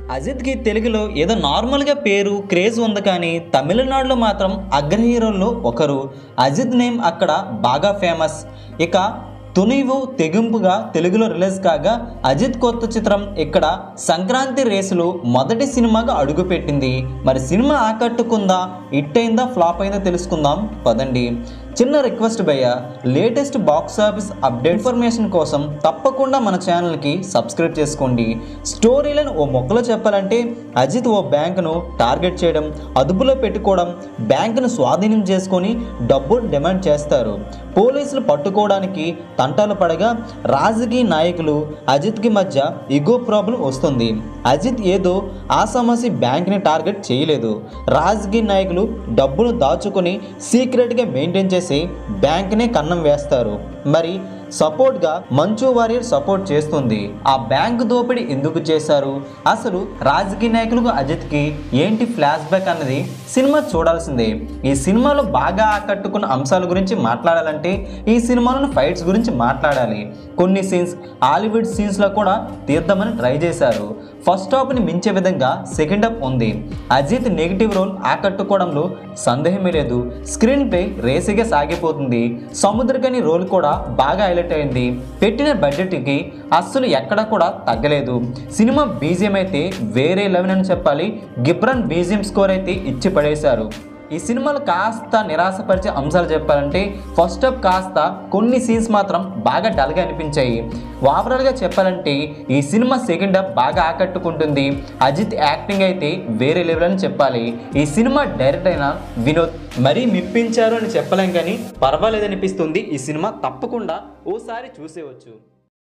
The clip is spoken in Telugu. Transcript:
అజిత్కి తెలుగులో ఏదో నార్మల్గా పేరు క్రేజ్ ఉంది కానీ తమిళనాడులో మాత్రం అగ్ర హీరోల్లో ఒకరు అజిత్ నేమ్ అక్కడ బాగా ఫేమస్ ఇక తునివు తెగింపుగా తెలుగులో రిలీజ్ కాగా అజిత్ కొత్త చిత్రం ఇక్కడ సంక్రాంతి రేసులో మొదటి సినిమాగా అడుగుపెట్టింది మరి సినిమా ఆకట్టుకుందా హిట్ అయిందా ఫ్లాప్ అయిందా తెలుసుకుందాం పదండి చిన్న రిక్వెస్ట్ భయ్య latest box office update information కోసం తప్పకుండా మన ఛానల్కి సబ్స్క్రైబ్ చేసుకోండి స్టోరీలను ఓ మొక్కలో చెప్పాలంటే అజిత్ ఓ బ్యాంకును టార్గెట్ చేయడం అదుపులో పెట్టుకోవడం బ్యాంకును స్వాధీనం చేసుకొని డబ్బు డిమాండ్ చేస్తారు పోలీసులు పట్టుకోవడానికి తంటాలు పడగా రాజకీయ నాయకులు అజిత్కి మధ్య ఇగో ప్రాబ్లం వస్తుంది అజిత్ ఏదో ఆ సమస్య బ్యాంక్ని టార్గెట్ చేయలేదు రాజకీయ నాయకులు డబ్బును దాచుకొని సీక్రెట్గా మెయింటైన్ చేసి బ్యాంక్నే కన్నం వేస్తారు మరి సపోర్ట్గా మంచు వారియర్ సపోర్ట్ చేస్తుంది ఆ బ్యాంకు దోపిడీ ఎందుకు చేశారు అసలు రాజకీయ నాయకులకు అజిత్కి ఏంటి ఫ్లాష్ బ్యాక్ అన్నది సినిమా చూడాల్సిందే ఈ సినిమాలో బాగా ఆకట్టుకున్న అంశాల గురించి మాట్లాడాలంటే ఈ సినిమాలోని ఫైట్స్ గురించి మాట్లాడాలి కొన్ని సీన్స్ హాలీవుడ్ సీన్స్లో కూడా తీద్దామని ట్రై చేశారు ఫస్ట్ హాఫ్ని మించే విధంగా సెకండ్ హాఫ్ ఉంది అజిత్ నెగిటివ్ రోల్ ఆకట్టుకోవడంలో సందేహమే లేదు స్క్రీన్ ప్లే రేసిగా సాగిపోతుంది సముద్రకని రోల్ కూడా బాగా హైలైట్ అయింది పెట్టిన బడ్జెట్కి అస్సలు ఎక్కడ కూడా తగ్గలేదు సినిమా బీజియం అయితే వేరే లెవెల్ అని చెప్పాలి గిబ్రన్ బీజియం స్కోర్ అయితే ఇచ్చి పడేశారు ఈ సినిమాలో కాస్త నిరాశపరిచే అంశాలు చెప్పాలంటే ఫస్ట్ హాఫ్ కాస్త కొన్ని సీన్స్ మాత్రం బాగా డల్గా అనిపించాయి ఓవరాల్గా చెప్పాలంటే ఈ సినిమా సెకండ్ హాఫ్ బాగా ఆకట్టుకుంటుంది అజిత్ యాక్టింగ్ అయితే వేరే లెవెల్ అని చెప్పాలి ఈ సినిమా డైరెక్ట్ అయిన వినోద్ మరీ మిప్పించారు అని చెప్పలేం కానీ పర్వాలేదనిపిస్తుంది ఈ సినిమా తప్పకుండా ఓసారి చూసేవచ్చు